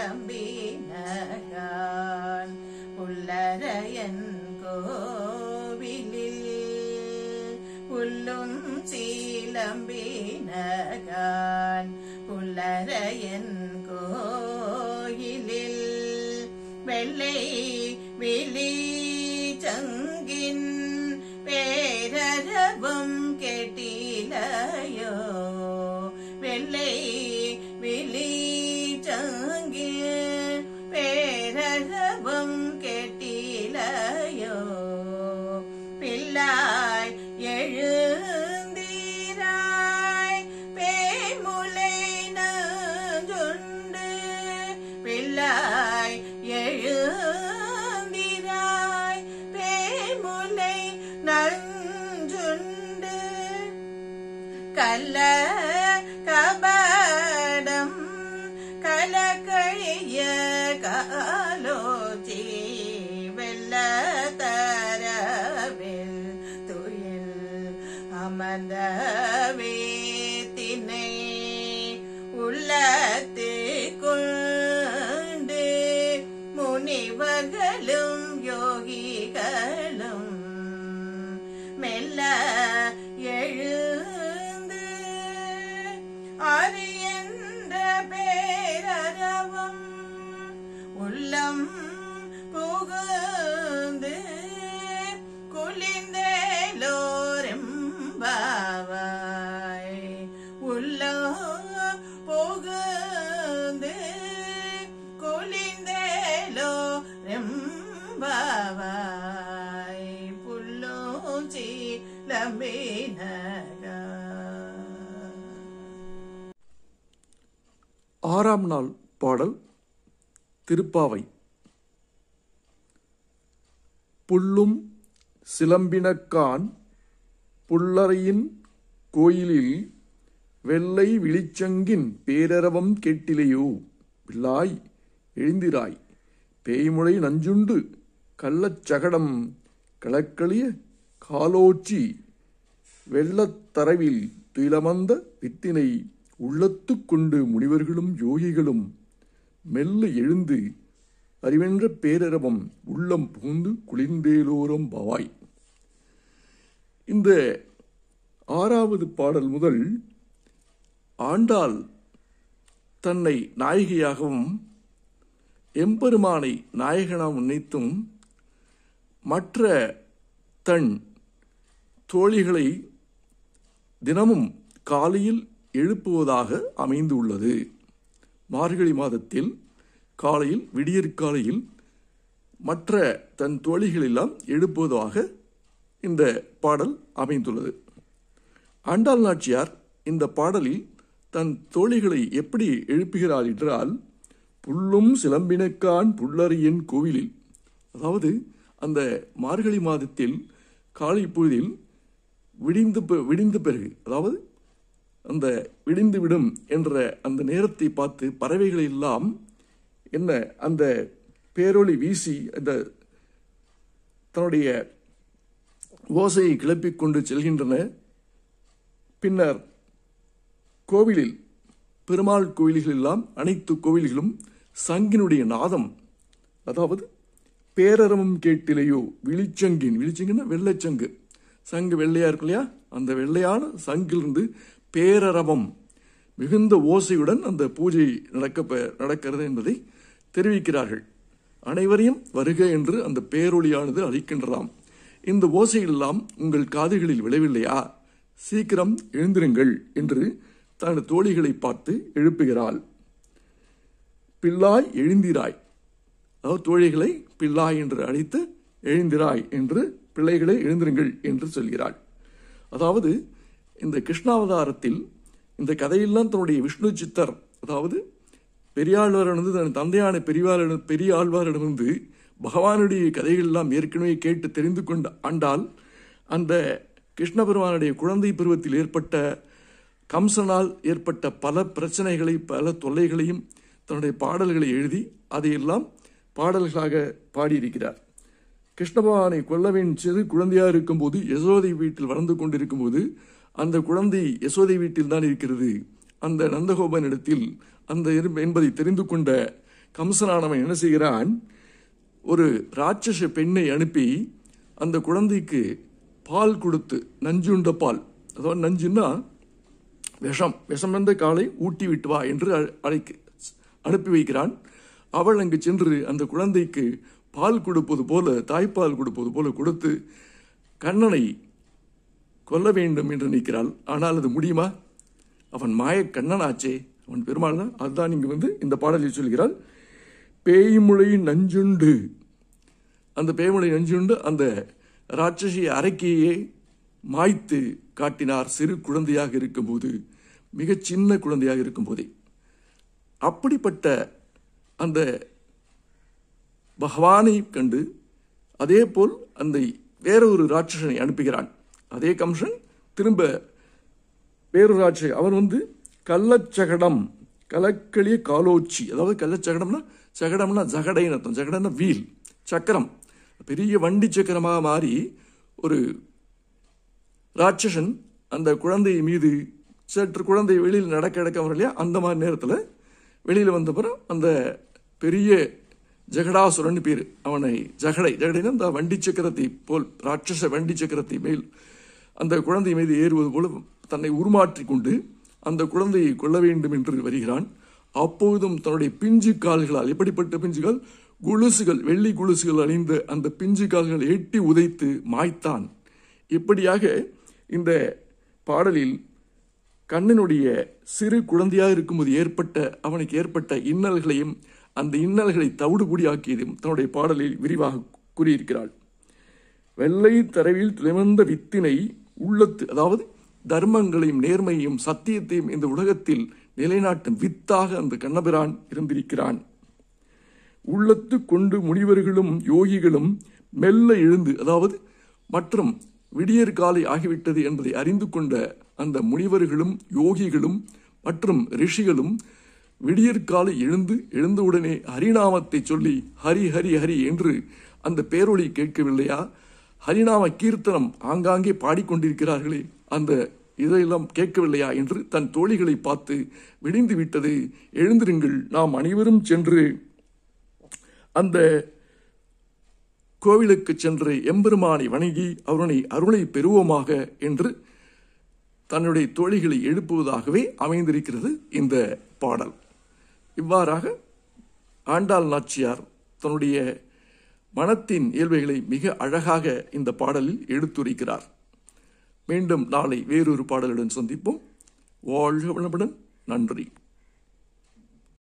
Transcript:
சீலம்பினகான் புல்லரையன் கோவிலில் புல்லும் சீலம்பினகான் புல்லரையன் கோயிலில் வெள்ளை விழி சங்கின் பேரரவம் கேட்டிலையோ வெள்ளை விழி சங்கின் பேரரவம் கேட்டிலையோ பிள்ளாய் எழுந்தீராய் பேமுலை நஞ்சுண்டு பிள்ளாய் எழுந்திராய் பேமுலை நஞ்சுண்டு கல்ல கபடம் கலக்கழிய காலோச்சி வெள்ள தரவில் துயில் அமர்ந்த வேத்தினை உள்ளத்து கொண்டு முனிவர்களும் யோகிகளும் மெல்ல எழுந்து அறியன்ற பேரரவம் உள்ளம் புகுந்து குளிர்ந்தேலோரெம்பாவாய் உள்ளம் புகுந்து குளிர்ந்தேலோ ரெம்பாவாய் புல்லோச்சி லம்பினகா ஆறாம் நாள் பாடல் திருப்பாவை புல்லும் சிலம்பினக்கான் புல்லறையின் கோயிலில் வெள்ளை விழிச்சங்கின் பேரரவம் கேட்டிலையோ பிள்ளாய் எழுந்திராய் பேய்முளை நஞ்சுண்டு கள்ளச்சகடம் களக்களிய காலோச்சி வெள்ளத்தரவில் துயிலமர்ந்த வித்தினை உள்ளத்துக் கொண்டு முனிவர்களும் யோகிகளும் மெல்ல எழுந்து அறிவென்ற பேரரவம் உள்ளம் புகுந்து குளிர்ந்தேலோரம் பவாய் இந்த ஆறாவது பாடல் முதல் ஆண்டாள் தன்னை நாயகியாகவும் எம்பெருமானை நாயகனாக நினைத்தும் மற்ற தன் தோழிகளை தினமும் காலையில் எழுப்புவதாக அமைந்துள்ளது மார்கழி மாதத்தில் காலையில் விடியற்காலையில் மற்ற தன் தோழிகளெல்லாம் எழுப்புவதாக இந்த பாடல் அமைந்துள்ளது ஆண்டாள் நாச்சியார் இந்த பாடலில் தன் தோழிகளை எப்படி எழுப்புகிறார் என்றால் புல்லும் சிலம்பினக்கான் புல்லறியின் கோவிலில் அதாவது அந்த மார்கழி மாதத்தில் காலை பொழுதில் விடிந்து பி- விடிந்த பிறகு அதாவது அந்த விடிந்து விடும் என்ற அந்த நேரத்தை பார்த்து பறவைகள் எல்லாம் என்ன அந்த பேரொளி வீசி அந்த தன்னுடைய ஓசையை கிளப்பிக் கொண்டு செல்கின்றன பின்னர் கோவிலில் பெருமாள் கோவில்கள் எல்லாம் அனைத்து கோவில்களும் சங்கினுடைய நாதம் அதாவது பேரரவம் கேட்டிலையோ விழிச்சங்கின் விழிச்சங்குன்னா வெள்ளைச்சங்கு சங்கு வெள்ளையா இருக்கு இல்லையா அந்த வெள்ளையான சங்கிலிருந்து பேரரவம் மிகுந்த ஓசையுடன் அந்த பூஜை நடக்க நடக்கிறது என்பதை தெரிவிக்கிறார்கள் அனைவரையும் வருக என்று அந்த பேரொளியானது அளிக்கின்றதாம் இந்த ஓசையெல்லாம் உங்கள் காதுகளில் விளைவில்லையா சீக்கிரம் எழுந்திருங்கள் என்று தனது தோழிகளை பார்த்து எழுப்புகிறாள் பிள்ளாய் எழுந்திராய் அதாவது தோழிகளை பிள்ளாய் என்று அழைத்து எழுந்திராய் என்று பிள்ளைகளை எழுந்திருங்கள் என்று சொல்கிறாள் அதாவது இந்த கிருஷ்ணாவதாரத்தில் இந்த கதையெல்லாம் தன்னுடைய விஷ்ணு சித்தர் அதாவது பெரியாழ்வாரிடமிருந்து தன் தந்தையான பெரியாரிடம் பெரிய ஆழ்வாரிடமிருந்து பகவானுடைய கதைகள் எல்லாம் ஏற்கனவே கேட்டு தெரிந்து கொண்ட ஆண்டால் அந்த கிருஷ்ண பெருமானுடைய குழந்தை பருவத்தில் ஏற்பட்ட கம்சனால் ஏற்பட்ட பல பிரச்சனைகளை பல தொல்லைகளையும் தன்னுடைய பாடல்களை எழுதி அதையெல்லாம் பாடல்களாக பாடியிருக்கிறார் கிருஷ்ண பகவானை கொல்லவேன் சிறு குழந்தையா இருக்கும்போது யசோதை வீட்டில் வளர்ந்து கொண்டிருக்கும்போது அந்த குழந்தை யசோதை வீட்டில் தான் இருக்கிறது அந்த நந்தகோபனிடத்தில் அந்த இரு- என்பதை தெரிந்து கொண்ட கம்சனானவன் என்ன செய்கிறான் ஒரு ராட்சச பெண்ணை அனுப்பி அந்த குழந்தைக்கு பால் கொடுத்து நஞ்சுண்ட பால் அதாவது நஞ்சுன்னா விஷம் விஷம் வந்த காலை ஊட்டி விட்டு வா என்று அ- அழைக்க அனுப்பி வைக்கிறான் அவள் அங்கு சென்று அந்த குழந்தைக்கு பால் கொடுப்பது போல தாய்ப்பால் கொடுப்பது போல கொடுத்து கண்ணனை கொல்ல வேண்டும் என்று நிற்கிறாள் ஆனால் அது முடியுமா அவன் மாய கண்ணனாச்சே அவன் பெருமாள் தான் அதுதான் இங்கு வந்து இந்த பாடலில் சொல்கிறாள் பேய்முளை நஞ்சுண்டு அந்த பேய்முளை நஞ்சுண்டு அந்த ராட்சசி அரக்கியே மாய்த்து காட்டினார் சிறு குழந்தையாக இருக்கும்போது மிகச் சின்ன குழந்தையாக இருக்கும்போதே அப்படிப்பட்ட அந்த பகவானை கண்டு அதே போல் அந்த வேறொரு ராட்சசனை அனுப்புகிறான் அதே கம்சன் திரும்ப வேறொரு ராட்சசன் அவன் வந்து கள்ளச்சகடம் கலக்களிய காலோச்சி அதாவது கள்ளச்சகடம்னா சகடம்னா ஜகடைன்னு அர்த்தம் ஜகடம்னா வீல் சக்கரம் பெரிய வண்டி சக்கரமாக மாறி ஒரு ராட்சசன் அந்த குழந்தை மீது சற்று குழந்தை வெளியில் நடக்க நடக்க வரும் இல்லையா அந்த மாதிரி நேரத்தில் வெளியில் வந்தப்புறம் அந்த பெரிய ஜெகடாசுரன் பேர் அவனை ஜகடை ஜகடைனா அந்த வண்டி சக்கரத்தை போல் ராட்சச வண்டி சக்கரத்தை மேல் அந்த குழந்தை மீது ஏறுவது போல தன்னை உருமாற்றி கொண்டு அந்த குழந்தையை கொல்ல வேண்டும் என்று வருகிறான் அப்போதும் தன்னுடைய பிஞ்சு கால்களால் எப்படிப்பட்ட பிஞ்சுகள் குலுசுகள் வெள்ளி குலுசுகள் அணிந்த அந்த பிஞ்சு கால்களை எட்டி உதைத்து மாய்த்தான் இப்படியாக இந்த பாடலில் கண்ணனுடைய சிறு குழந்தையாக இருக்கும்போது ஏற்பட்ட அவனுக்கு ஏற்பட்ட இன்னல்களையும் அந்த இன்னல்களை தவிடுபொடியாக்கியதையும் தன்னுடைய பாடலில் விரிவாக கூறியிருக்கிறாள் வெள்ளை தரவில் திறந்த வித்தினை உள்ளத்து அதாவது தர்மங்களையும் நேர்மையையும் சத்தியத்தையும் இந்த உலகத்தில் நிலைநாட்டும் வித்தாக அந்த கண்ணபிரான் இருந்திருக்கிறான் உள்ளத்து கொண்டு முனிவர்களும் யோகிகளும் மெல்ல எழுந்து அதாவது மற்றும் விடியற் காலை ஆகிவிட்டது என்பதை அறிந்து கொண்ட அந்த முனிவர்களும் யோகிகளும் மற்றும் ரிஷிகளும் விடியற்காலை எழுந்து எழுந்தவுடனே ஹரிநாமத்தை சொல்லி ஹரி ஹரி ஹரி என்று அந்த பேரொளி கேட்கவில்லையா ஹரிநாம கீர்த்தனம் ஆங்காங்கே பாடிக்கொண்டிருக்கிறார்களே அந்த இதையெல்லாம் கேட்கவில்லையா என்று தன் தோழிகளை பார்த்து விடிந்து விட்டது எழுந்திருங்கள் நாம் அனைவரும் சென்று அந்த கோவிலுக்கு சென்று எம்பெருமானை வணங்கி அவருடைய அருளை பெறுவோமாக என்று தன்னுடைய தோழிகளை எழுப்புவதாகவே அமைந்திருக்கிறது இந்த பாடல் இவ்வாறாக ஆண்டாள் நாச்சியார் தன்னுடைய மனத்தின் இயல்புகளை மிக அழகாக இந்த பாடலில் எடுத்துரைக்கிறார் மீண்டும் நாளை வேறொரு பாடலுடன் சந்திப்போம் வாழ்க வளமுடன் நன்றி